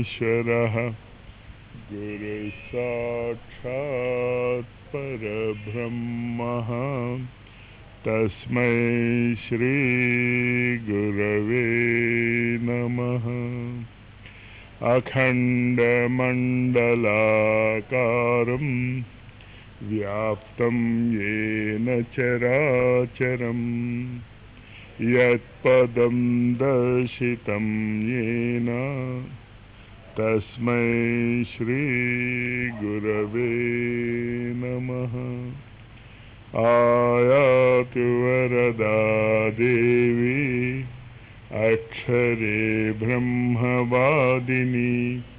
परमेश्वरः गुरुसाक्षात् परब्रह्मः तस्मै श्रीगुरवे नमः अखण्डमण्डलाकारं व्याप्तं येन चराचरम् यत्पदं दर्शितं येन तस्मै श्रीगुरवे नमः आयातु वरदा देवी अक्षरे ब्रह्मवादिनी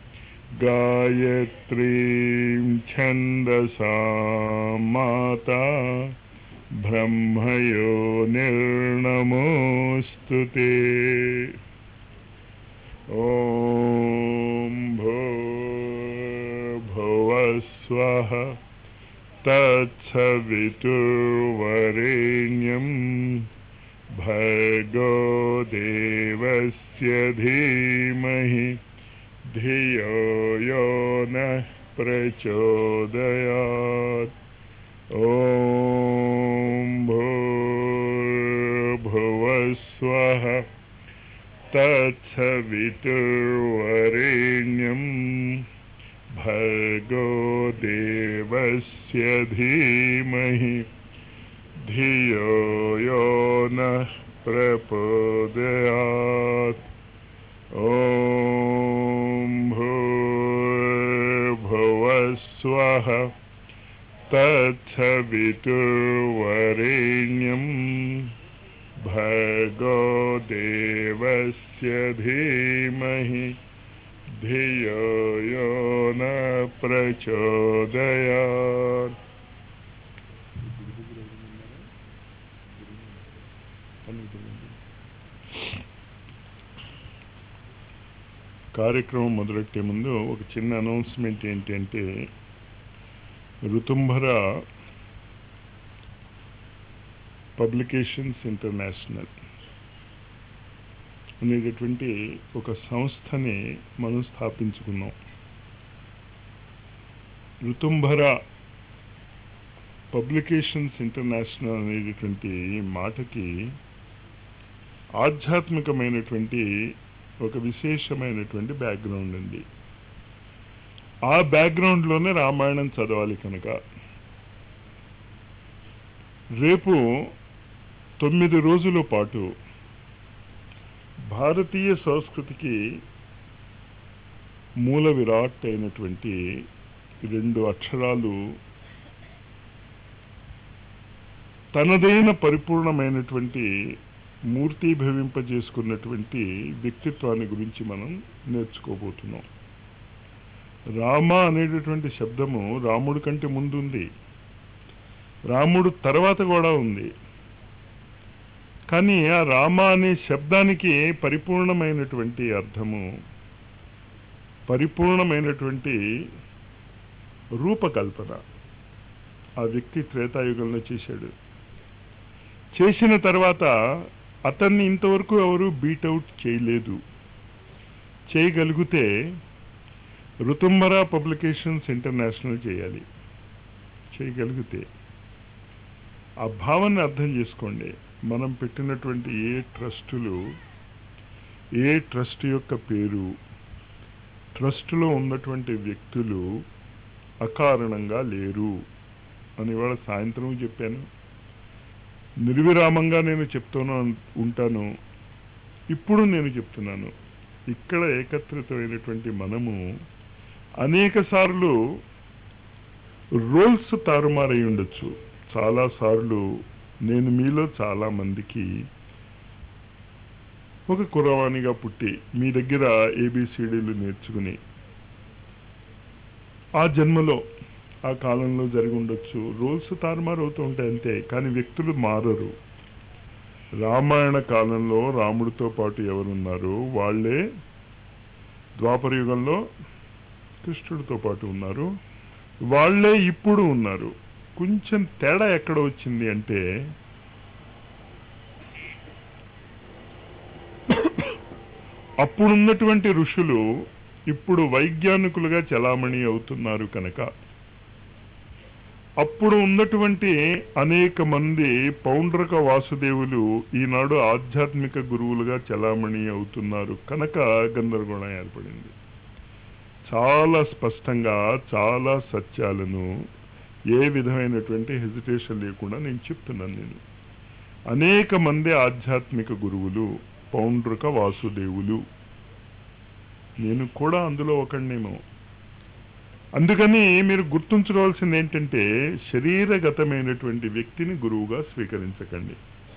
गायत्रीं छन्दसा माता ब्रह्मयो निर्नमोऽस्तु ते ॐ भूर्भुवस्वः तत्सवितुर्वरेण्यं भर्गो देवस्य धीमहि धियो यो नः प्रचोदयात् ॐ भूर्भुवस्वः तत्सवितुर्वरेण्यं भर्गो देवस्य धीमहि धियो यो नः प्रचोदयात् ॐ भूर्भुवस्वः तत्सवितुर्वरेण्यं भर्गो देवस्य धीमहि धियो यो न प्रचोदयात् కార్యక్రమం మొదలెట్టే ముందు ఒక చిన్న అనౌన్స్మెంట్ ఏంటి అంటే ఋతుంభర పబ్లికేషన్స్ ఇంటర్నేషనల్ అనేటటువంటి ఒక సంస్థని మనం స్థాపించుకున్నాం ఋతుంభర పబ్లికేషన్స్ ఇంటర్నేషనల్ అనేటటువంటి మాటకి ఆధ్యాత్మికమైనటువంటి ఒక విశేషమైనటువంటి బ్యాక్గ్రౌండ్ ఉంది ఆ బ్యాక్గ్రౌండ్లోనే రామాయణం చదవాలి కనుక రేపు తొమ్మిది రోజుల పాటు భారతీయ సంస్కృతికి మూల విరాట్ అయినటువంటి రెండు అక్షరాలు తనదైన పరిపూర్ణమైనటువంటి మూర్తిభవింపజేసుకున్నటువంటి వ్యక్తిత్వాన్ని గురించి మనం నేర్చుకోబోతున్నాం రామ అనేటటువంటి శబ్దము రాముడి కంటే ముందు ఉంది రాముడు తర్వాత కూడా ఉంది కానీ ఆ రామ అనే శబ్దానికి పరిపూర్ణమైనటువంటి అర్థము పరిపూర్ణమైనటువంటి రూపకల్పన ఆ వ్యక్తి త్రేతాయుగంలో చేశాడు చేసిన తర్వాత అతన్ని ఇంతవరకు ఎవరు బీట్అవుట్ చేయలేదు చేయగలిగితే ఋతుంబర పబ్లికేషన్స్ ఇంటర్నేషనల్ చేయాలి చేయగలిగితే ఆ భావాన్ని అర్థం చేసుకోండి మనం పెట్టినటువంటి ఏ ట్రస్టులు ఏ ట్రస్ట్ యొక్క పేరు ట్రస్టులో ఉన్నటువంటి వ్యక్తులు అకారణంగా లేరు అని ఇవాళ సాయంత్రం చెప్పాను నిర్విరామంగా నేను చెప్తూనే ఉంటాను ఇప్పుడు నేను చెప్తున్నాను ఇక్కడ ఏకత్రితమైనటువంటి మనము అనేక సార్లు రోల్స్ తారుమారై ఉండొచ్చు చాలాసార్లు నేను మీలో చాలామందికి ఒక కురవాణిగా పుట్టి మీ దగ్గర ఏబిసిడీలు నేర్చుకుని ఆ జన్మలో ఆ కాలంలో జరిగి ఉండొచ్చు రోల్స్ తారుమారు అవుతూ ఉంటాయి అంతే కానీ వ్యక్తులు మారరు రామాయణ కాలంలో రాముడితో పాటు ఎవరున్నారు వాళ్ళే ద్వాపర యుగంలో కృష్ణుడితో పాటు ఉన్నారు వాళ్ళే ఇప్పుడు ఉన్నారు కొంచెం తేడా ఎక్కడ వచ్చింది అంటే అప్పుడున్నటువంటి ఋషులు ఇప్పుడు వైజ్ఞానికులుగా చలామణి అవుతున్నారు కనుక అప్పుడు ఉన్నటువంటి అనేక మంది పౌండ్రక వాసుదేవులు ఈనాడు ఆధ్యాత్మిక గురువులుగా చలామణి అవుతున్నారు కనుక గందరగోళం ఏర్పడింది చాలా స్పష్టంగా చాలా సత్యాలను ఏ విధమైనటువంటి హెజిటేషన్ లేకుండా నేను చెప్తున్నాను నేను అనేక మంది ఆధ్యాత్మిక గురువులు పౌండ్రక వాసుదేవులు నేను కూడా అందులో ఒకడినేమో అందుకని మీరు గుర్తుంచుకోవాల్సింది ఏంటంటే శరీరగతమైనటువంటి వ్యక్తిని గురువుగా స్వీకరించకండి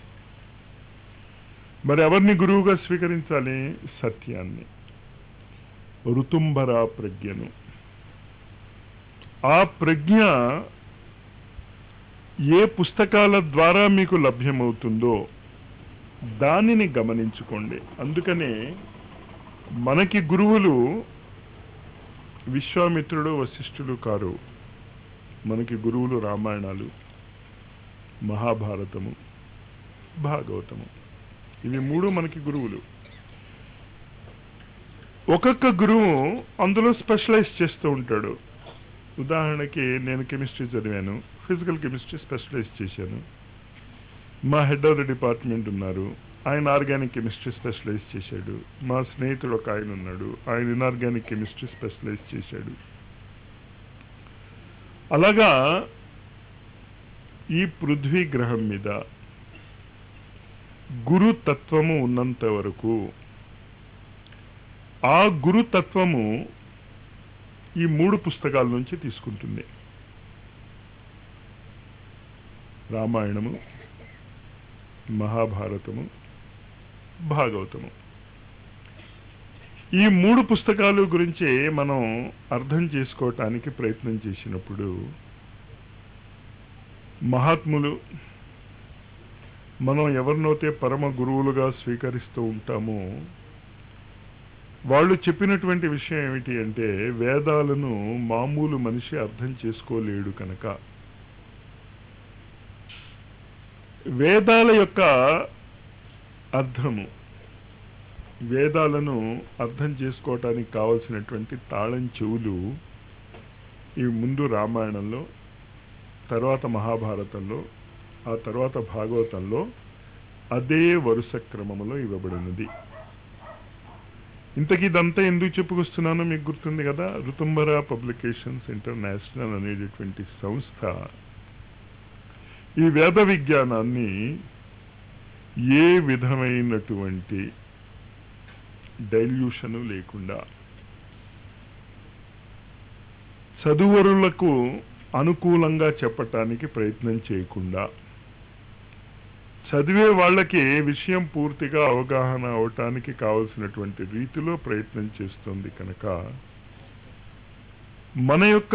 మరి ఎవరిని గురువుగా స్వీకరించాలి సత్యాన్ని ఋతుంబరా ప్రజ్ఞను ఆ ప్రజ్ఞ ఏ పుస్తకాల ద్వారా మీకు లభ్యమవుతుందో దానిని గమనించుకోండి అందుకనే మనకి గురువులు విశ్వామిత్రుడు వశిష్ఠులు కారు మనకి గురువులు రామాయణాలు మహాభారతము భాగవతము ఇవి మూడు మనకి గురువులు ఒక్కొక్క గురువు అందులో స్పెషలైజ్ చేస్తూ ఉంటాడు ఉదాహరణకి నేను కెమిస్ట్రీ చదివాను ఫిజికల్ కెమిస్ట్రీ స్పెషలైజ్ చేశాను మా హెడ్ ఆఫ్ ద డిపార్ట్మెంట్ ఉన్నారు ఆయన ఆర్గానిక్ కెమిస్ట్రీ స్పెషలైజ్ చేశాడు మా స్నేహితుడు ఒక ఆయన ఉన్నాడు ఆయన ఇన్ఆర్గానిక్ కెమిస్ట్రీ స్పెషలైజ్ చేశాడు అలాగా ఈ పృథ్వీ గ్రహం మీద గురుతత్వము ఉన్నంత వరకు ఆ గురుతత్వము ఈ మూడు పుస్తకాల నుంచి తీసుకుంటుంది రామాయణము మహాభారతము భాగవతము ఈ మూడు పుస్తకాలు గురించి మనం అర్థం చేసుకోవటానికి ప్రయత్నం చేసినప్పుడు మహాత్ములు మనం ఎవరినైతే పరమ గురువులుగా స్వీకరిస్తూ ఉంటామో వాళ్ళు చెప్పినటువంటి విషయం ఏమిటి అంటే వేదాలను మామూలు మనిషి అర్థం చేసుకోలేడు కనుక వేదాల యొక్క అర్థము వేదాలను అర్థం చేసుకోవటానికి కావలసినటువంటి తాళం చెవులు ఈ ముందు రామాయణంలో తర్వాత మహాభారతంలో ఆ తర్వాత భాగవతంలో అదే వరుస క్రమములో ఇవ్వబడినది ఇంతకీ ఇదంతా ఎందుకు చెప్పుకొస్తున్నానో మీకు గుర్తుంది కదా ఋతుంబర పబ్లికేషన్స్ ఇంటర్నేషనల్ అనేటటువంటి సంస్థ ఈ వేద విజ్ఞానాన్ని ఏ విధమైనటువంటి డైల్యూషను లేకుండా చదువరులకు అనుకూలంగా చెప్పటానికి ప్రయత్నం చేయకుండా చదివే వాళ్ళకి విషయం పూర్తిగా అవగాహన అవటానికి కావలసినటువంటి రీతిలో ప్రయత్నం చేస్తుంది కనుక మన యొక్క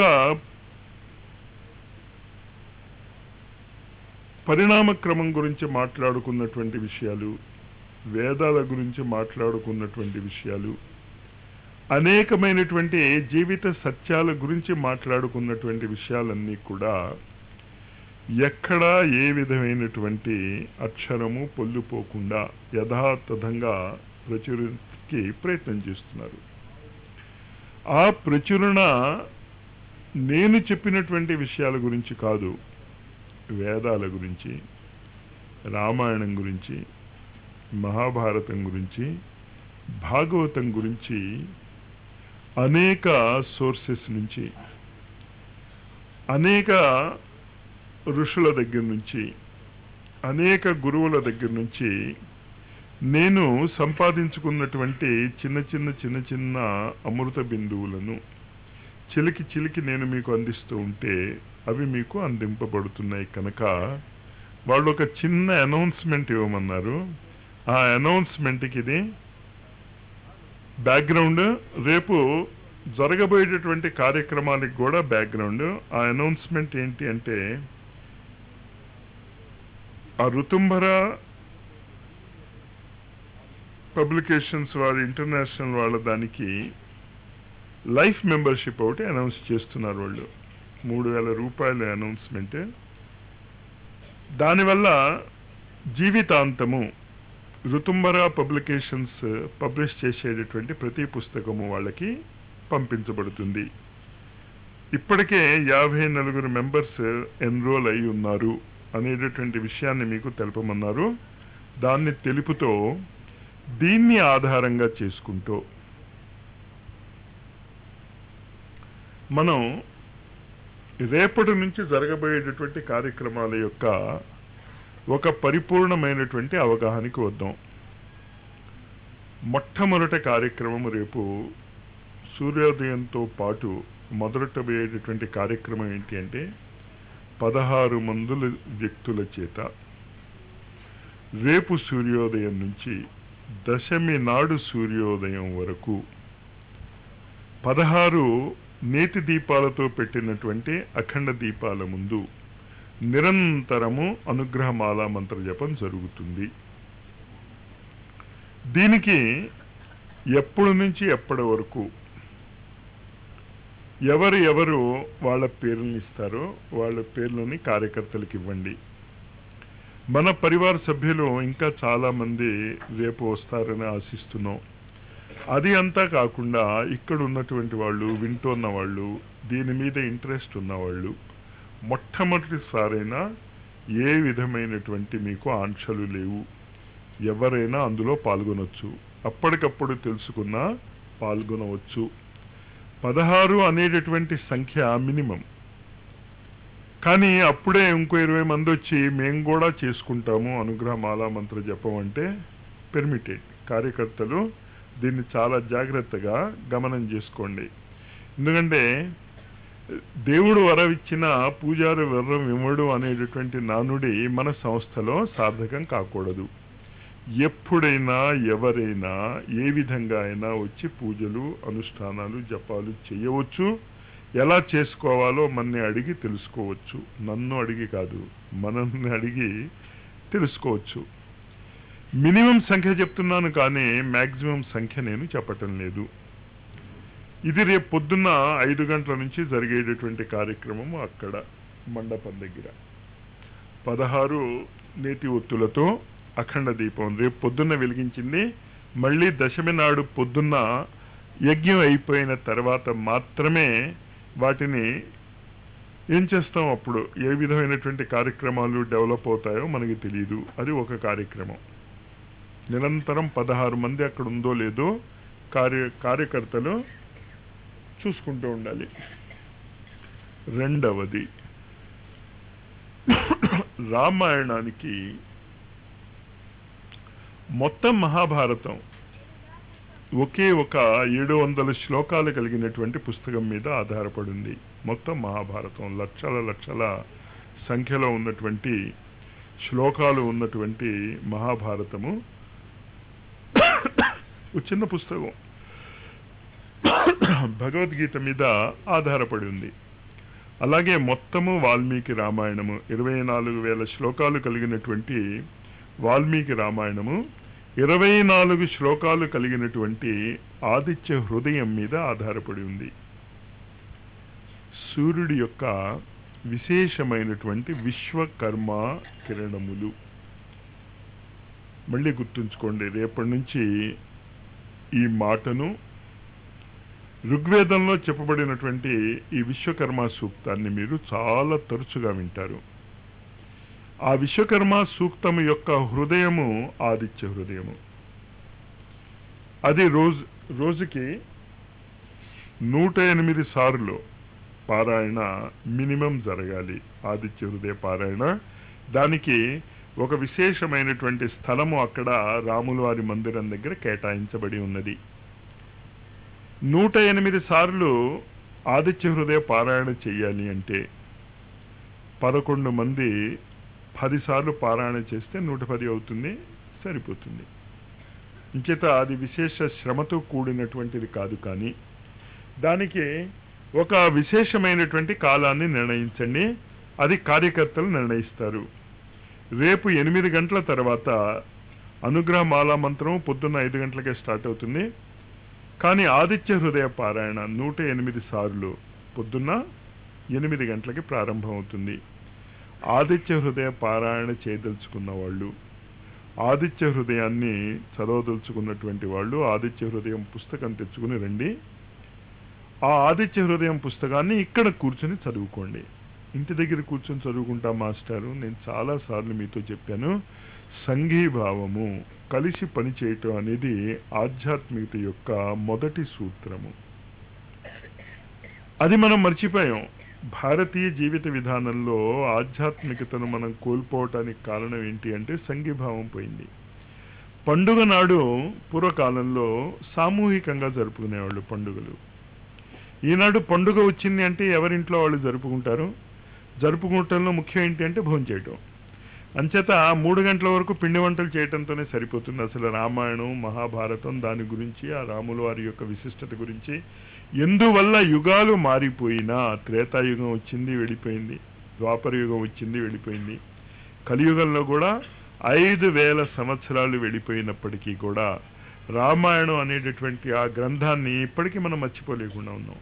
పరిణామ క్రమం గురించి మాట్లాడుకున్నటువంటి విషయాలు వేదాల గురించి మాట్లాడుకున్నటువంటి విషయాలు అనేకమైనటువంటి జీవిత సత్యాల గురించి మాట్లాడుకున్నటువంటి విషయాలన్నీ కూడా ఎక్కడా ఏ విధమైనటువంటి అక్షరము పొల్లుపోకుండా యథాతథంగా ప్రచురణకి ప్రయత్నం చేస్తున్నారు ఆ ప్రచురణ నేను చెప్పినటువంటి విషయాల గురించి కాదు వేదాల గురించి రామాయణం గురించి మహాభారతం గురించి భాగవతం గురించి అనేక సోర్సెస్ నుంచి అనేక ఋషుల దగ్గర నుంచి అనేక గురువుల దగ్గర నుంచి నేను సంపాదించుకున్నటువంటి చిన్న చిన్న చిన్న చిన్న అమృత బిందువులను చిలికి చిలికి నేను మీకు అందిస్తూ ఉంటే అవి మీకు అందింపబడుతున్నాయి కనుక వాళ్ళు ఒక చిన్న అనౌన్స్మెంట్ ఇవ్వమన్నారు ఆ అనౌన్స్మెంట్కి ఇది బ్యాక్గ్రౌండ్ రేపు జరగబోయేటటువంటి కార్యక్రమానికి కూడా బ్యాక్గ్రౌండ్ ఆ అనౌన్స్మెంట్ ఏంటి అంటే ఆ ఋతుంభర పబ్లికేషన్స్ వారి ఇంటర్నేషనల్ వాళ్ళ దానికి లైఫ్ మెంబర్షిప్ ఒకటి అనౌన్స్ చేస్తున్నారు వాళ్ళు మూడు వేల రూపాయల అనౌన్స్మెంట్ దానివల్ల జీవితాంతము ఋతుంబర పబ్లికేషన్స్ పబ్లిష్ చేసేటటువంటి ప్రతి పుస్తకము వాళ్ళకి పంపించబడుతుంది ఇప్పటికే యాభై నలుగురు మెంబర్స్ ఎన్రోల్ అయి ఉన్నారు అనేటటువంటి విషయాన్ని మీకు తెలపమన్నారు దాన్ని తెలుపుతో దీన్ని ఆధారంగా చేసుకుంటూ మనం రేపటి నుంచి జరగబోయేటటువంటి కార్యక్రమాల యొక్క ఒక పరిపూర్ణమైనటువంటి అవగాహనకి వద్దాం మొట్టమొదటి కార్యక్రమం రేపు సూర్యోదయంతో పాటు మొదలెట్టబోయేటటువంటి కార్యక్రమం ఏంటి అంటే పదహారు మందుల వ్యక్తుల చేత రేపు సూర్యోదయం నుంచి దశమి నాడు సూర్యోదయం వరకు పదహారు నేతి దీపాలతో పెట్టినటువంటి అఖండ దీపాల ముందు నిరంతరము అనుగ్రహమాల మంత్ర జపం జరుగుతుంది దీనికి ఎప్పటి నుంచి ఎప్పటి వరకు ఎవరు ఎవరు వాళ్ళ పేర్లను ఇస్తారో వాళ్ళ పేర్లని కార్యకర్తలకు ఇవ్వండి మన పరివార సభ్యులు ఇంకా చాలా మంది రేపు వస్తారని ఆశిస్తున్నాం అది అంతా కాకుండా ఇక్కడ ఉన్నటువంటి వాళ్ళు వింటున్న వాళ్ళు దీని మీద ఇంట్రెస్ట్ ఉన్నవాళ్ళు మొట్టమొదటిసారైనా ఏ విధమైనటువంటి మీకు ఆంక్షలు లేవు ఎవరైనా అందులో పాల్గొనవచ్చు అప్పటికప్పుడు తెలుసుకున్నా పాల్గొనవచ్చు పదహారు అనేటటువంటి సంఖ్య మినిమం కానీ అప్పుడే ఇంకో ఇరవై మంది వచ్చి మేము కూడా చేసుకుంటాము అనుగ్రహమాల మంత్ర జపం అంటే పెర్మిటెడ్ కార్యకర్తలు దీన్ని చాలా జాగ్రత్తగా గమనం చేసుకోండి ఎందుకంటే దేవుడు వరవిచ్చిన పూజారి వరం ఇవ్వడు అనేటటువంటి నానుడి మన సంస్థలో సార్థకం కాకూడదు ఎప్పుడైనా ఎవరైనా ఏ విధంగా అయినా వచ్చి పూజలు అనుష్ఠానాలు జపాలు చేయవచ్చు ఎలా చేసుకోవాలో మన్ని అడిగి తెలుసుకోవచ్చు నన్ను అడిగి కాదు మనల్ని అడిగి తెలుసుకోవచ్చు మినిమం సంఖ్య చెప్తున్నాను కానీ మ్యాక్సిమం సంఖ్య నేను చెప్పటం లేదు ఇది రేపు పొద్దున్న ఐదు గంటల నుంచి జరిగేటటువంటి కార్యక్రమము అక్కడ మండపం దగ్గర పదహారు నేతి ఒత్తులతో అఖండ దీపం రేపు పొద్దున్న వెలిగించింది మళ్ళీ దశమి నాడు పొద్దున్న యజ్ఞం అయిపోయిన తర్వాత మాత్రమే వాటిని ఏం చేస్తాం అప్పుడు ఏ విధమైనటువంటి కార్యక్రమాలు డెవలప్ అవుతాయో మనకి తెలియదు అది ఒక కార్యక్రమం నిరంతరం పదహారు మంది అక్కడ ఉందో లేదో కార్య కార్యకర్తలు చూసుకుంటూ ఉండాలి రెండవది రామాయణానికి మొత్తం మహాభారతం ఒకే ఒక ఏడు వందల శ్లోకాలు కలిగినటువంటి పుస్తకం మీద ఆధారపడింది మొత్తం మహాభారతం లక్షల లక్షల సంఖ్యలో ఉన్నటువంటి శ్లోకాలు ఉన్నటువంటి మహాభారతము ఒక చిన్న పుస్తకం భగవద్గీత మీద ఆధారపడి ఉంది అలాగే మొత్తము వాల్మీకి రామాయణము ఇరవై నాలుగు వేల శ్లోకాలు కలిగినటువంటి వాల్మీకి రామాయణము ఇరవై నాలుగు శ్లోకాలు కలిగినటువంటి ఆదిత్య హృదయం మీద ఆధారపడి ఉంది సూర్యుడి యొక్క విశేషమైనటువంటి విశ్వకర్మ కిరణములు మళ్ళీ గుర్తుంచుకోండి రేపటి నుంచి ఈ మాటను ఋగ్వేదంలో చెప్పబడినటువంటి ఈ విశ్వకర్మ సూక్తాన్ని మీరు చాలా తరచుగా వింటారు ఆ విశ్వకర్మ సూక్తము యొక్క హృదయము ఆదిత్య హృదయము అది రోజు రోజుకి నూట ఎనిమిది సార్లు పారాయణ మినిమం జరగాలి ఆదిత్య హృదయ పారాయణ దానికి ఒక విశేషమైనటువంటి స్థలము అక్కడ రాముల వారి మందిరం దగ్గర కేటాయించబడి ఉన్నది నూట ఎనిమిది సార్లు ఆదిత్య హృదయ పారాయణ చెయ్యాలి అంటే పదకొండు మంది పదిసార్లు పారాయణ చేస్తే నూట పది అవుతుంది సరిపోతుంది ఇంచేత అది విశేష శ్రమతో కూడినటువంటిది కాదు కానీ దానికి ఒక విశేషమైనటువంటి కాలాన్ని నిర్ణయించండి అది కార్యకర్తలు నిర్ణయిస్తారు రేపు ఎనిమిది గంటల తర్వాత అనుగ్రహ మాలా మంత్రం పొద్దున్న ఐదు గంటలకే స్టార్ట్ అవుతుంది కానీ ఆదిత్య హృదయ పారాయణ నూట ఎనిమిది సార్లు పొద్దున్న ఎనిమిది గంటలకి ప్రారంభమవుతుంది ఆదిత్య హృదయ పారాయణ చేయదలుచుకున్న వాళ్ళు ఆదిత్య హృదయాన్ని చదవదలుచుకున్నటువంటి వాళ్ళు ఆదిత్య హృదయం పుస్తకం తెచ్చుకుని రండి ఆ ఆదిత్య హృదయం పుస్తకాన్ని ఇక్కడ కూర్చొని చదువుకోండి ఇంటి దగ్గర కూర్చొని చదువుకుంటా మాస్టారు నేను చాలాసార్లు మీతో చెప్పాను సంఘీభావము కలిసి పనిచేయటం అనేది ఆధ్యాత్మికత యొక్క మొదటి సూత్రము అది మనం మర్చిపోయాం భారతీయ జీవిత విధానంలో ఆధ్యాత్మికతను మనం కోల్పోవటానికి కారణం ఏంటి అంటే సంఘీభావం పోయింది పండుగ నాడు పూర్వకాలంలో సామూహికంగా జరుపుకునేవాళ్ళు పండుగలు ఈనాడు పండుగ వచ్చింది అంటే ఎవరింట్లో వాళ్ళు జరుపుకుంటారు జరుపుకోవటంలో ముఖ్యం ఏంటి అంటే భోజనం చేయటం అంచేత మూడు గంటల వరకు పిండి వంటలు చేయటంతోనే సరిపోతుంది అసలు రామాయణం మహాభారతం దాని గురించి ఆ రాముల వారి యొక్క విశిష్టత గురించి ఎందువల్ల యుగాలు మారిపోయినా త్రేతాయుగం వచ్చింది వెళ్ళిపోయింది ద్వాపర యుగం వచ్చింది వెళ్ళిపోయింది కలియుగంలో కూడా ఐదు వేల సంవత్సరాలు వెళ్ళిపోయినప్పటికీ కూడా రామాయణం అనేటటువంటి ఆ గ్రంథాన్ని ఇప్పటికీ మనం మర్చిపోలేకుండా ఉన్నాం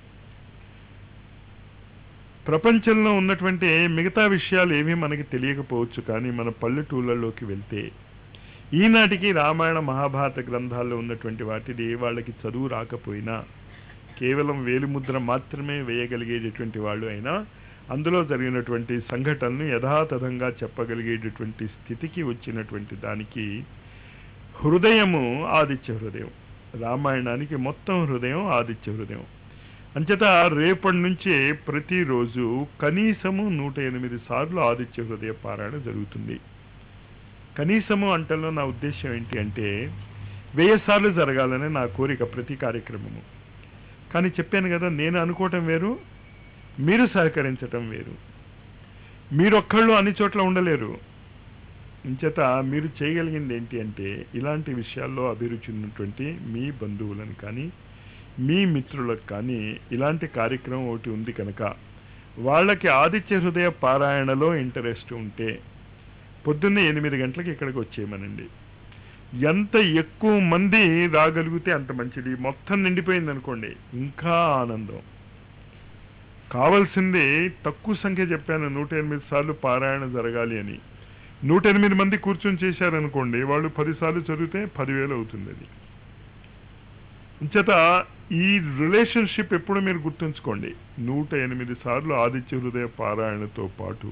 ప్రపంచంలో ఉన్నటువంటి మిగతా విషయాలు ఏమీ మనకి తెలియకపోవచ్చు కానీ మన పల్లెటూళ్ళలోకి వెళ్తే ఈనాటికి రామాయణ మహాభారత గ్రంథాల్లో ఉన్నటువంటి వాటిని వాళ్ళకి చదువు రాకపోయినా కేవలం వేలిముద్ర మాత్రమే వేయగలిగేటటువంటి వాళ్ళు అయినా అందులో జరిగినటువంటి సంఘటనలు యథాతథంగా చెప్పగలిగేటటువంటి స్థితికి వచ్చినటువంటి దానికి హృదయము ఆదిత్య హృదయం రామాయణానికి మొత్తం హృదయం ఆదిత్య హృదయం అంచేత రేపటి నుంచే ప్రతిరోజు కనీసము నూట ఎనిమిది సార్లు ఆదిత్య హృదయ పారాయణ జరుగుతుంది కనీసము అంటలో నా ఉద్దేశం ఏంటి అంటే వెయ్యి సార్లు జరగాలని నా కోరిక ప్రతి కార్యక్రమము కానీ చెప్పాను కదా నేను అనుకోవటం వేరు మీరు సహకరించటం వేరు మీరొక్కళ్ళు అన్ని చోట్ల ఉండలేరు ఇంచేత మీరు చేయగలిగింది ఏంటి అంటే ఇలాంటి విషయాల్లో అభిరుచి ఉన్నటువంటి మీ బంధువులను కానీ మీ మిత్రులకు కానీ ఇలాంటి కార్యక్రమం ఒకటి ఉంది కనుక వాళ్ళకి ఆదిత్య హృదయ పారాయణలో ఇంట్రెస్ట్ ఉంటే పొద్దున్నే ఎనిమిది గంటలకు ఇక్కడికి వచ్చేయమనండి ఎంత ఎక్కువ మంది రాగలిగితే అంత మంచిది మొత్తం నిండిపోయింది అనుకోండి ఇంకా ఆనందం కావలసింది తక్కువ సంఖ్య చెప్పాను నూట ఎనిమిది సార్లు పారాయణ జరగాలి అని నూట ఎనిమిది మంది కూర్చొని చేశారనుకోండి వాళ్ళు పదిసార్లు చదివితే పదివేలు అవుతుంది అది చేత ఈ రిలేషన్షిప్ ఎప్పుడు మీరు గుర్తుంచుకోండి నూట ఎనిమిది సార్లు ఆదిత్య హృదయ పారాయణతో పాటు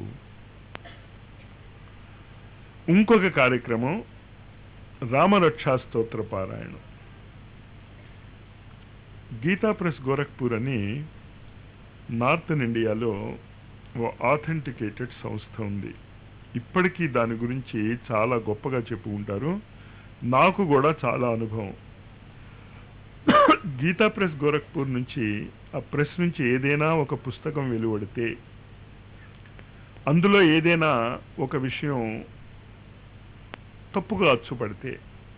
ఇంకొక కార్యక్రమం రామరక్షా స్తోత్ర పారాయణం గీతా ప్రెస్ గోరఖ్పూర్ అని నార్థన్ ఇండియాలో ఓ ఆథెంటికేటెడ్ సంస్థ ఉంది ఇప్పటికీ దాని గురించి చాలా గొప్పగా చెప్పుకుంటారు నాకు కూడా చాలా అనుభవం గీతా ప్రెస్ గోరఖ్పూర్ నుంచి ఆ ప్రెస్ నుంచి ఏదైనా ఒక పుస్తకం వెలువడితే అందులో ఏదైనా ఒక విషయం తప్పుగా అచ్చుపడితే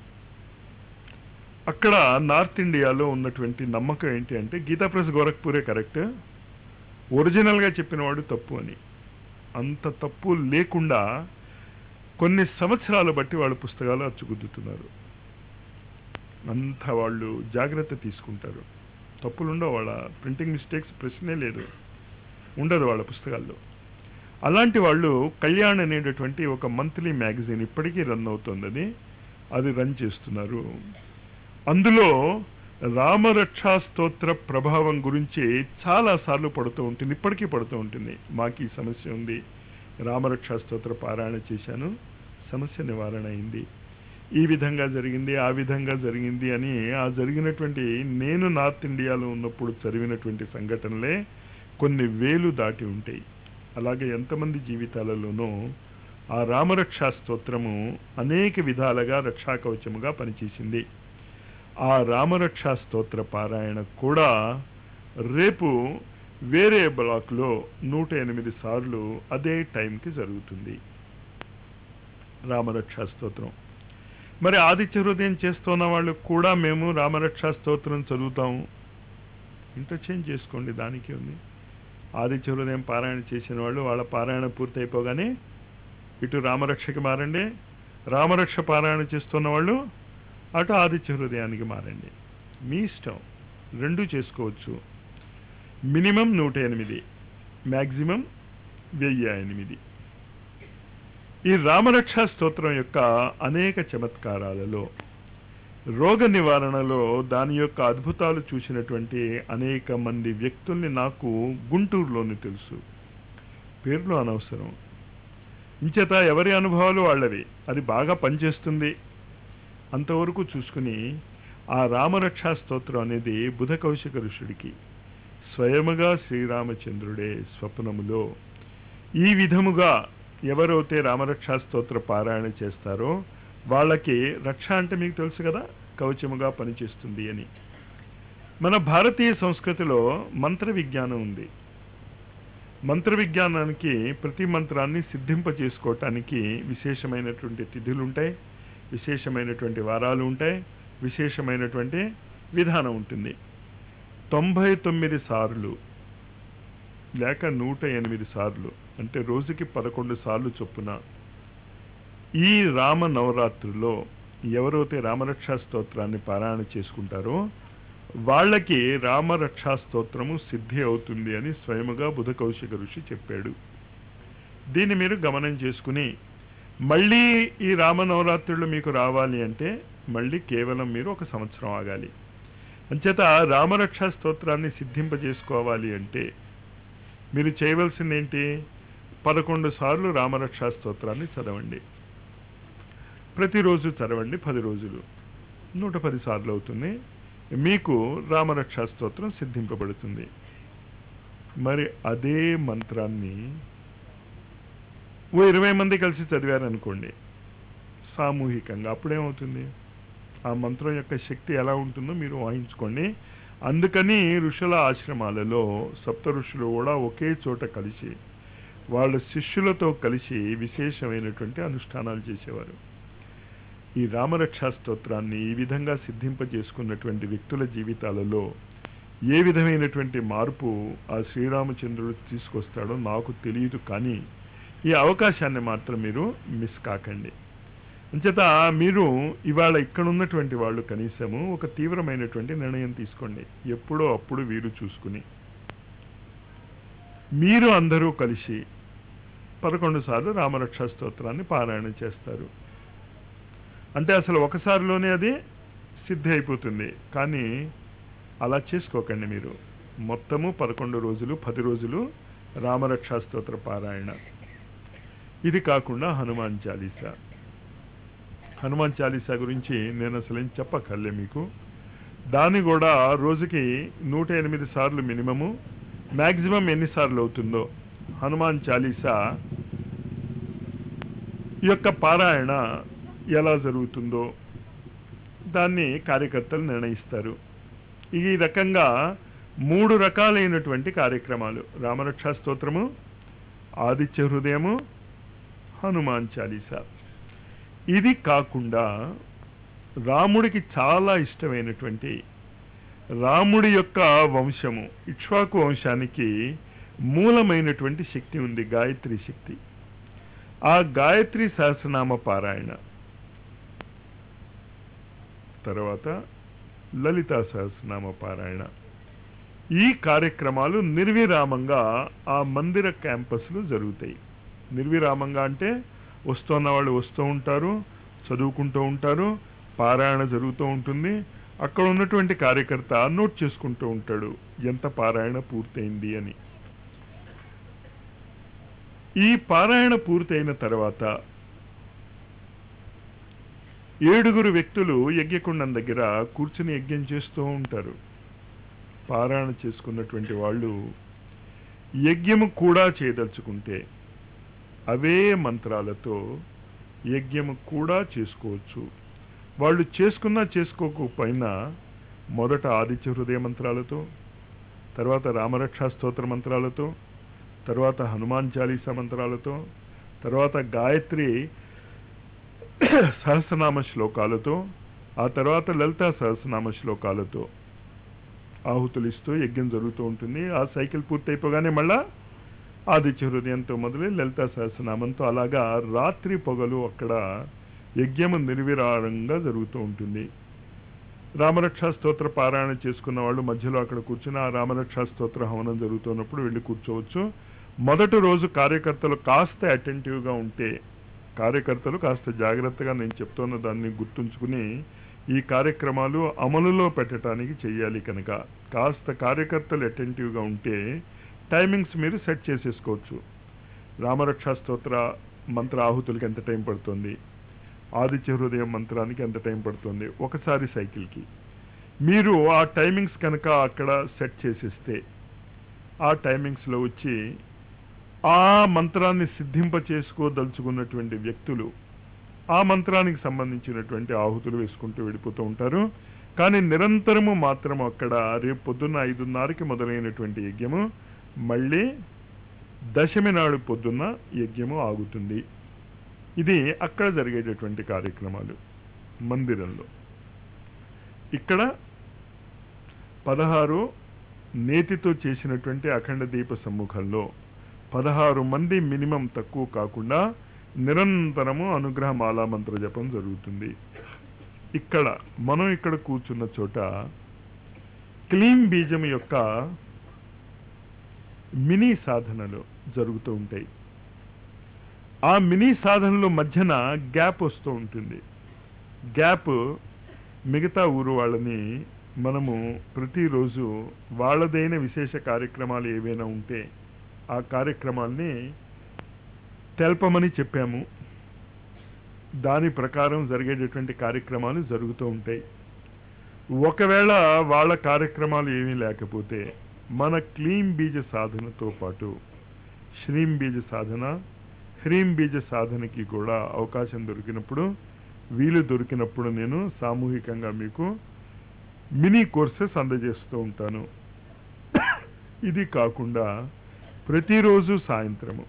అక్కడ నార్త్ ఇండియాలో ఉన్నటువంటి నమ్మకం ఏంటి అంటే గీతా ప్రెస్ గోరఖ్పూరే కరెక్ట్ ఒరిజినల్గా చెప్పినవాడు తప్పు అని అంత తప్పు లేకుండా కొన్ని సంవత్సరాలు బట్టి వాళ్ళు పుస్తకాలు అచ్చుగుద్దుతున్నారు అంత వాళ్ళు జాగ్రత్త తీసుకుంటారు తప్పులు ఉండవు వాళ్ళ ప్రింటింగ్ మిస్టేక్స్ ప్రశ్నే లేదు ఉండదు వాళ్ళ పుస్తకాల్లో అలాంటి వాళ్ళు కళ్యాణ్ అనేటటువంటి ఒక మంత్లీ మ్యాగజైన్ ఇప్పటికీ రన్ అవుతుంది అది అది రన్ చేస్తున్నారు అందులో రామరక్షా స్తోత్ర ప్రభావం గురించి చాలాసార్లు పడుతూ ఉంటుంది ఇప్పటికీ పడుతూ ఉంటుంది మాకు ఈ సమస్య ఉంది రామరక్షా స్తోత్ర పారాయణ చేశాను సమస్య నివారణ అయింది ఈ విధంగా జరిగింది ఆ విధంగా జరిగింది అని ఆ జరిగినటువంటి నేను నార్త్ ఇండియాలో ఉన్నప్పుడు చదివినటువంటి సంఘటనలే కొన్ని వేలు దాటి ఉంటాయి అలాగే ఎంతమంది జీవితాలలోనూ ఆ రామరక్షా స్తోత్రము అనేక విధాలుగా రక్షాకవచముగా పనిచేసింది ఆ రామరక్షా స్తోత్ర పారాయణ కూడా రేపు వేరే బ్లాక్లో నూట ఎనిమిది సార్లు అదే టైంకి జరుగుతుంది రామరక్షా స్తోత్రం మరి ఆదిత్య హృదయం చేస్తున్న వాళ్ళు కూడా మేము రామరక్షా స్తోత్రం చదువుతాము ఇంటర్చేంజ్ చేసుకోండి దానికి ఉంది ఆదిత్య హృదయం పారాయణ చేసిన వాళ్ళు వాళ్ళ పారాయణ పూర్తయిపోగానే ఇటు రామరక్షకి మారండి రామరక్ష పారాయణ చేస్తున్న వాళ్ళు అటు ఆదిత్య హృదయానికి మారండి మీ ఇష్టం రెండు చేసుకోవచ్చు మినిమం నూట ఎనిమిది మ్యాక్సిమం వెయ్యి ఎనిమిది ఈ రామరక్షా స్తోత్రం యొక్క అనేక చమత్కారాలలో రోగ నివారణలో దాని యొక్క అద్భుతాలు చూసినటువంటి అనేక మంది వ్యక్తుల్ని నాకు గుంటూరులోని తెలుసు పేర్లు అనవసరం ఇంచేత ఎవరి అనుభవాలు వాళ్ళవి అది బాగా పనిచేస్తుంది అంతవరకు చూసుకుని ఆ రామరక్షా స్తోత్రం అనేది బుధ కౌశిక ఋషుడికి స్వయముగా శ్రీరామచంద్రుడే స్వప్నములో ఈ విధముగా ఎవరైతే రామరక్షా స్తోత్ర పారాయణ చేస్తారో వాళ్ళకి రక్ష అంటే మీకు తెలుసు కదా కవచముగా పనిచేస్తుంది అని మన భారతీయ సంస్కృతిలో మంత్ర విజ్ఞానం ఉంది మంత్ర విజ్ఞానానికి ప్రతి మంత్రాన్ని సిద్ధింప చేసుకోవటానికి విశేషమైనటువంటి తిథులు ఉంటాయి విశేషమైనటువంటి వారాలు ఉంటాయి విశేషమైనటువంటి విధానం ఉంటుంది తొంభై తొమ్మిది సార్లు లేక నూట ఎనిమిది సార్లు అంటే రోజుకి పదకొండు సార్లు చొప్పున ఈ రామ నవరాత్రుల్లో ఎవరైతే రామరక్షా స్తోత్రాన్ని పారాయణ చేసుకుంటారో వాళ్ళకి రామరక్షా స్తోత్రము సిద్ధి అవుతుంది అని స్వయముగా బుధ కౌశిక ఋషి చెప్పాడు దీన్ని మీరు గమనం చేసుకుని మళ్ళీ ఈ రామ నవరాత్రులు మీకు రావాలి అంటే మళ్ళీ కేవలం మీరు ఒక సంవత్సరం ఆగాలి అంచేత రామరక్షా స్తోత్రాన్ని సిద్ధింపజేసుకోవాలి అంటే మీరు చేయవలసింది ఏంటి పదకొండు సార్లు రామరక్షా స్తోత్రాన్ని చదవండి ప్రతిరోజు చదవండి పది రోజులు నూట పది సార్లు అవుతుంది మీకు రామరక్షా స్తోత్రం సిద్ధింపబడుతుంది మరి అదే మంత్రాన్ని ఓ ఇరవై మంది కలిసి చదివారనుకోండి సామూహికంగా అప్పుడేమవుతుంది ఆ మంత్రం యొక్క శక్తి ఎలా ఉంటుందో మీరు వాయించుకోండి అందుకని ఋషుల ఆశ్రమాలలో సప్త ఋషులు కూడా ఒకే చోట కలిసి వాళ్ళ శిష్యులతో కలిసి విశేషమైనటువంటి అనుష్ఠానాలు చేసేవారు ఈ రామరక్షా స్తోత్రాన్ని ఈ విధంగా సిద్ధింపజేసుకున్నటువంటి వ్యక్తుల జీవితాలలో ఏ విధమైనటువంటి మార్పు ఆ శ్రీరామచంద్రుడు తీసుకొస్తాడో నాకు తెలియదు కానీ ఈ అవకాశాన్ని మాత్రం మీరు మిస్ కాకండి అంచేత మీరు ఇవాళ ఇక్కడ ఉన్నటువంటి వాళ్ళు కనీసము ఒక తీవ్రమైనటువంటి నిర్ణయం తీసుకోండి ఎప్పుడో అప్పుడు వీరు చూసుకుని మీరు అందరూ కలిసి పదకొండు సార్లు రామరక్షా స్తోత్రాన్ని పారాయణ చేస్తారు అంటే అసలు ఒకసారిలోనే అది సిద్ధి అయిపోతుంది కానీ అలా చేసుకోకండి మీరు మొత్తము పదకొండు రోజులు పది రోజులు రామరక్షా స్తోత్ర పారాయణ ఇది కాకుండా హనుమాన్ చాలీసా హనుమాన్ చాలీసా గురించి నేను అసలు ఏం చెప్పక్కర్లే మీకు దాన్ని కూడా రోజుకి నూట ఎనిమిది సార్లు మినిమము మ్యాక్సిమం ఎన్నిసార్లు అవుతుందో హనుమాన్ చాలీసా యొక్క పారాయణ ఎలా జరుగుతుందో దాన్ని కార్యకర్తలు నిర్ణయిస్తారు ఈ రకంగా మూడు రకాలైనటువంటి కార్యక్రమాలు రామరక్షా స్తోత్రము ఆదిత్య హృదయము హనుమాన్ చాలీసా ఇది కాకుండా రాముడికి చాలా ఇష్టమైనటువంటి రాముడి యొక్క వంశము ఇక్ష్వాకు వంశానికి మూలమైనటువంటి శక్తి ఉంది గాయత్రి శక్తి ఆ గాయత్రి సహస్రనామ పారాయణ తర్వాత లలితా సహస్రనామ పారాయణ ఈ కార్యక్రమాలు నిర్విరామంగా ఆ మందిర క్యాంపస్లో జరుగుతాయి నిర్విరామంగా అంటే వస్తున్న వాళ్ళు వస్తూ ఉంటారు చదువుకుంటూ ఉంటారు పారాయణ జరుగుతూ ఉంటుంది అక్కడ ఉన్నటువంటి కార్యకర్త నోట్ చేసుకుంటూ ఉంటాడు ఎంత పారాయణ పూర్తయింది అని ఈ పారాయణ పూర్తయిన తర్వాత ఏడుగురు వ్యక్తులు యజ్ఞకుండం దగ్గర కూర్చుని యజ్ఞం చేస్తూ ఉంటారు పారాయణ చేసుకున్నటువంటి వాళ్ళు యజ్ఞము కూడా చేయదలుచుకుంటే అవే మంత్రాలతో యజ్ఞము కూడా చేసుకోవచ్చు వాళ్ళు చేసుకున్నా చేసుకోకపోయినా మొదట ఆదిత్య హృదయ మంత్రాలతో తర్వాత రామరక్షా స్తోత్ర మంత్రాలతో తర్వాత హనుమాన్ చాలీసా మంత్రాలతో తర్వాత గాయత్రి సహస్రనామ శ్లోకాలతో ఆ తర్వాత లలితా సహస్రనామ శ్లోకాలతో ఆహుతులు ఇస్తూ యజ్ఞం జరుగుతూ ఉంటుంది ఆ సైకిల్ పూర్తయిపోగానే మళ్ళా ఆదిత్య హృదయంతో మొదలై లలితా సహస్రనామంతో అలాగా రాత్రి పొగలు అక్కడ యజ్ఞము నిర్విరారంగా జరుగుతూ ఉంటుంది రామరక్షా స్తోత్ర పారాయణ చేసుకున్న వాళ్ళు మధ్యలో అక్కడ కూర్చుని ఆ రామరక్షా స్తోత్ర హవనం జరుగుతున్నప్పుడు వెళ్ళి కూర్చోవచ్చు మొదటి రోజు కార్యకర్తలు కాస్త అటెంటివ్గా ఉంటే కార్యకర్తలు కాస్త జాగ్రత్తగా నేను చెప్తున్న దాన్ని గుర్తుంచుకుని ఈ కార్యక్రమాలు అమలులో పెట్టడానికి చెయ్యాలి కనుక కాస్త కార్యకర్తలు అటెంటివ్గా ఉంటే టైమింగ్స్ మీరు సెట్ చేసేసుకోవచ్చు రామరక్షా స్తోత్ర మంత్ర ఆహుతులకి ఎంత టైం పడుతుంది ఆదిత్య హృదయం మంత్రానికి ఎంత టైం పడుతుంది ఒకసారి సైకిల్కి మీరు ఆ టైమింగ్స్ కనుక అక్కడ సెట్ చేసేస్తే ఆ టైమింగ్స్లో వచ్చి ఆ మంత్రాన్ని సిద్ధింప చేసుకోదలుచుకున్నటువంటి వ్యక్తులు ఆ మంత్రానికి సంబంధించినటువంటి ఆహుతులు వేసుకుంటూ వెళ్ళిపోతూ ఉంటారు కానీ నిరంతరము మాత్రం అక్కడ రేపు పొద్దున్న ఐదున్నరకి మొదలైనటువంటి యజ్ఞము మళ్ళీ దశమి నాడు పొద్దున్న యజ్ఞము ఆగుతుంది ఇది అక్కడ జరిగేటటువంటి కార్యక్రమాలు మందిరంలో ఇక్కడ పదహారు నేతితో చేసినటువంటి అఖండ దీప సమ్ముఖంలో పదహారు మంది మినిమం తక్కువ కాకుండా నిరంతరము అనుగ్రహ మాలా మంత్ర జపం జరుగుతుంది ఇక్కడ మనం ఇక్కడ కూర్చున్న చోట క్లీం బీజం యొక్క మినీ సాధనలు జరుగుతూ ఉంటాయి ఆ మినీ సాధనల మధ్యన గ్యాప్ వస్తూ ఉంటుంది గ్యాప్ మిగతా ఊరు వాళ్ళని మనము ప్రతిరోజు వాళ్ళదైన విశేష కార్యక్రమాలు ఏవైనా ఉంటే ఆ కార్యక్రమాల్ని తెలపమని చెప్పాము దాని ప్రకారం జరిగేటటువంటి కార్యక్రమాలు జరుగుతూ ఉంటాయి ఒకవేళ వాళ్ళ కార్యక్రమాలు ఏమీ లేకపోతే మన క్లీం బీజ సాధనతో పాటు శ్రీం బీజ సాధన హ్రీం బీజ సాధనకి కూడా అవకాశం దొరికినప్పుడు వీలు దొరికినప్పుడు నేను సామూహికంగా మీకు మినీ కోర్సెస్ అందజేస్తూ ఉంటాను ఇది కాకుండా ప్రతిరోజు సాయంత్రము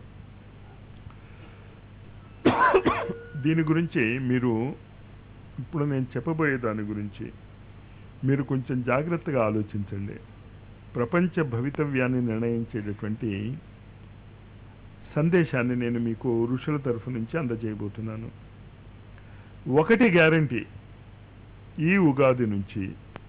దీని గురించి మీరు ఇప్పుడు నేను చెప్పబోయే దాని గురించి మీరు కొంచెం జాగ్రత్తగా ఆలోచించండి ప్రపంచ భవితవ్యాన్ని నిర్ణయించేటటువంటి సందేశాన్ని నేను మీకు ఋషుల తరఫు నుంచి అందజేయబోతున్నాను ఒకటి గ్యారంటీ ఈ ఉగాది నుంచి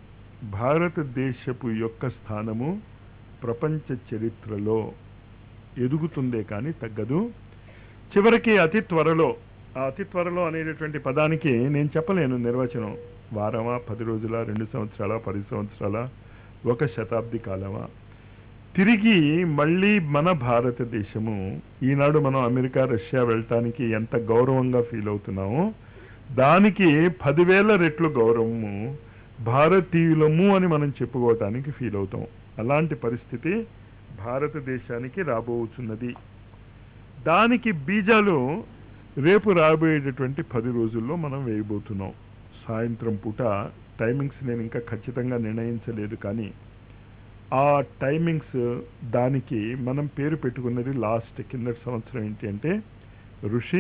భారతదేశపు యొక్క స్థానము ప్రపంచ చరిత్రలో ఎదుగుతుందే కానీ తగ్గదు చివరికి అతి త్వరలో ఆ అతి త్వరలో అనేటటువంటి పదానికి నేను చెప్పలేను నిర్వచనం వారమా పది రోజుల రెండు సంవత్సరాల పది సంవత్సరాల ఒక శతాబ్ది కాలమా తిరిగి మళ్ళీ మన భారతదేశము ఈనాడు మనం అమెరికా రష్యా వెళ్ళటానికి ఎంత గౌరవంగా ఫీల్ అవుతున్నామో దానికి పదివేల రెట్లు గౌరవము భారతీయులము అని మనం చెప్పుకోవటానికి ఫీల్ అవుతాం అలాంటి పరిస్థితి భారతదేశానికి రాబోతున్నది దానికి బీజాలు రేపు రాబోయేటటువంటి పది రోజుల్లో మనం వేయబోతున్నాం సాయంత్రం పూట టైమింగ్స్ నేను ఇంకా ఖచ్చితంగా నిర్ణయించలేదు కానీ ఆ టైమింగ్స్ దానికి మనం పేరు పెట్టుకున్నది లాస్ట్ కిందటి సంవత్సరం ఏంటి అంటే ఋషి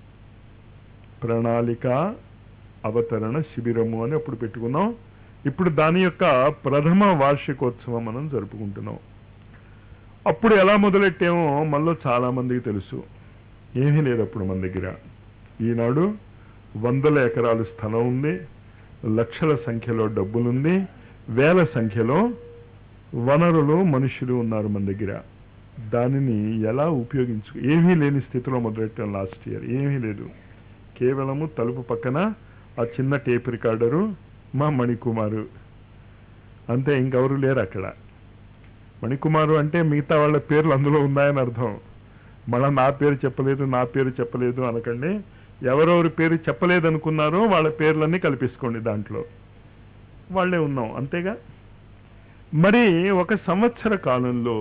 ప్రణాళిక అవతరణ శిబిరము అని అప్పుడు పెట్టుకున్నాం ఇప్పుడు దాని యొక్క ప్రథమ వార్షికోత్సవం మనం జరుపుకుంటున్నాం అప్పుడు ఎలా మొదలెట్టామో మనలో చాలా మందికి తెలుసు ఏమీ లేదు అప్పుడు మన దగ్గర ఈనాడు వందల ఎకరాల స్థలం ఉంది లక్షల సంఖ్యలో డబ్బులుంది వేల సంఖ్యలో వనరులు మనుషులు ఉన్నారు మన దగ్గర దానిని ఎలా ఉపయోగించు ఏమీ లేని స్థితిలో మొదలెట్టాం లాస్ట్ ఇయర్ ఏమీ లేదు కేవలము తలుపు పక్కన ఆ చిన్న టేప్ రికార్డరు మా మణికుమారు అంతే ఇంకెవరు లేరు అక్కడ మణికుమారు అంటే మిగతా వాళ్ళ పేర్లు అందులో ఉన్నాయని అర్థం మళ్ళా నా పేరు చెప్పలేదు నా పేరు చెప్పలేదు అనకండి ఎవరెవరి పేరు చెప్పలేదు అనుకున్నారో వాళ్ళ పేర్లన్నీ కల్పించుకోండి దాంట్లో వాళ్ళే ఉన్నాం అంతేగా మరి ఒక సంవత్సర కాలంలో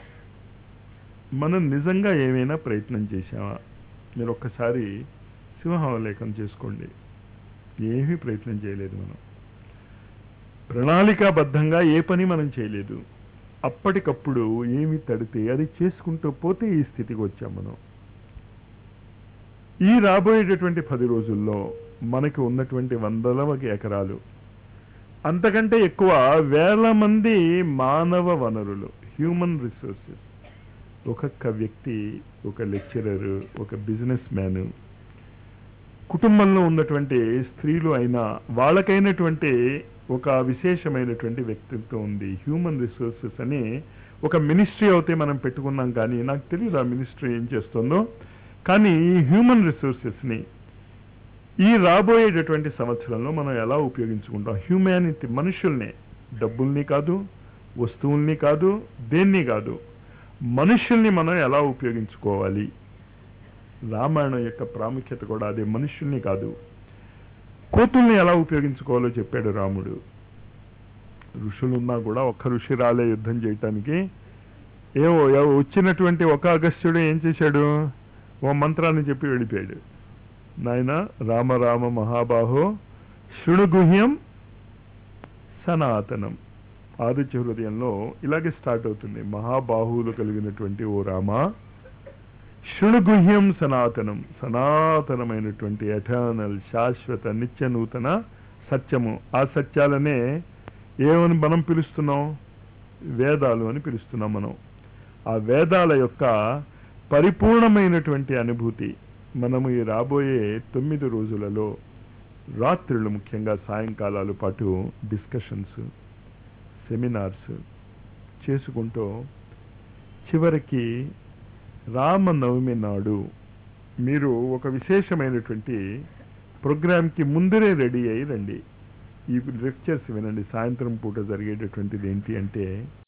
మనం నిజంగా ఏమైనా ప్రయత్నం చేశామా మీరు ఒక్కసారి సింహావలేఖం చేసుకోండి ఏమీ ప్రయత్నం చేయలేదు మనం ప్రణాళికాబద్ధంగా ఏ పని మనం చేయలేదు అప్పటికప్పుడు ఏమి తడితే అది చేసుకుంటూ పోతే ఈ స్థితికి వచ్చాం మనం ఈ రాబోయేటటువంటి పది రోజుల్లో మనకి ఉన్నటువంటి వందల ఎకరాలు అంతకంటే ఎక్కువ వేల మంది మానవ వనరులు హ్యూమన్ రిసోర్సెస్ ఒక్కొక్క వ్యక్తి ఒక లెక్చరర్ ఒక బిజినెస్ మ్యాన్ కుటుంబంలో ఉన్నటువంటి స్త్రీలు అయినా వాళ్ళకైనటువంటి ఒక విశేషమైనటువంటి వ్యక్తిత్వం ఉంది హ్యూమన్ రిసోర్సెస్ అని ఒక మినిస్ట్రీ అయితే మనం పెట్టుకున్నాం కానీ నాకు తెలియదు ఆ మినిస్ట్రీ ఏం చేస్తుందో కానీ ఈ హ్యూమన్ రిసోర్సెస్ని ఈ రాబోయేటటువంటి సంవత్సరంలో మనం ఎలా ఉపయోగించుకుంటాం హ్యూమానిటీ మనుషుల్ని డబ్బుల్ని కాదు వస్తువుల్ని కాదు దేన్ని కాదు మనుషుల్ని మనం ఎలా ఉపయోగించుకోవాలి రామాయణం యొక్క ప్రాముఖ్యత కూడా అదే మనుషుల్ని కాదు కోతుల్ని ఎలా ఉపయోగించుకోవాలో చెప్పాడు రాముడు ఋషులున్నా కూడా ఒక్క ఋషి రాలే యుద్ధం చేయటానికి ఏవో ఏవో వచ్చినటువంటి ఒక అగస్త్యుడు ఏం చేశాడు ఓ మంత్రాన్ని చెప్పి వెళ్ళిపోయాడు నాయన రామ రామ మహాబాహో శృణుగుహ్యం సనాతనం ఆదిత్య హృదయంలో ఇలాగే స్టార్ట్ అవుతుంది మహాబాహువులు కలిగినటువంటి ఓ రామ శృణుగుహ్యం సనాతనం సనాతనమైనటువంటి ఎటర్నల్ శాశ్వత నిత్య నూతన సత్యము ఆ సత్యాలనే ఏమని మనం పిలుస్తున్నాం వేదాలు అని పిలుస్తున్నాం మనం ఆ వేదాల యొక్క పరిపూర్ణమైనటువంటి అనుభూతి మనము ఈ రాబోయే తొమ్మిది రోజులలో రాత్రులు ముఖ్యంగా సాయంకాలాల పాటు డిస్కషన్స్ సెమినార్స్ చేసుకుంటూ చివరికి రామనవమి నాడు మీరు ఒక విశేషమైనటువంటి ప్రోగ్రామ్కి ముందరే రెడీ అయ్యి రండి ఈ లెక్చర్స్ వినండి సాయంత్రం పూట జరిగేటటువంటిది ఏంటి అంటే